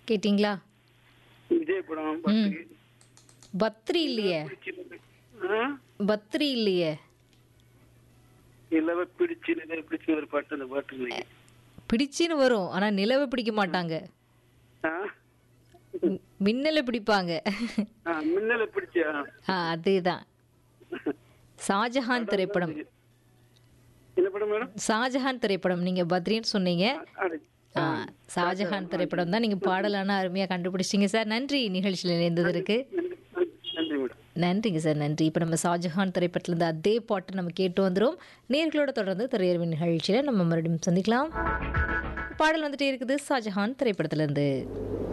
கேட்டிங்களா விஜய் படம் பாட்டு பத்ரி இல்லையே ஆ? பத்ரி இல்லையே நிலவை பிடிச்சு நிலவை பிடிச்சு ஒரு பாட்டு அந்த பாட்டு இல்லைங்க. பிடிச்சின்னு வரும் ஆனா நிலவை பிடிக்க மாட்டாங்க ஆ? மி- மின்னலை பிடிப்பாங்க ஆ, மின்னலை பிடிச்சா ஆ அதேதான் ஷாஜஹான் திரைப்படம் என்ன படம் மேடம் ஷாஜஹான் திரைப்படம் நீங்க பத்ரின்னு சொன்னீங்க அட, ஆ, ஷாஜஹான் திரைப்படம் தான் நீங்க பாடலான அருமையா கண்டுபிடிச்சிட்டீங்க சார் நன்றி நிகழ்ச்சியில் இணைந்ததற்கு நன்றி நன்றி மேடம் நன்றிங்க சார் நன்றி இப்போ நம்ம ஷாஜஹான் திரைப்படத்துலேருந்து அதே பாட்டு நம்ம கேட்டு வந்துடும் நேர்களோட தொடர்ந்து திரையரவு நிகழ்ச்சியில் நம்ம மறுபடியும் சந்திக்கலாம் பாடல் வந்துட்டே இருக்குது ஷாஜஹான் திரைப்படத்துலேருந்து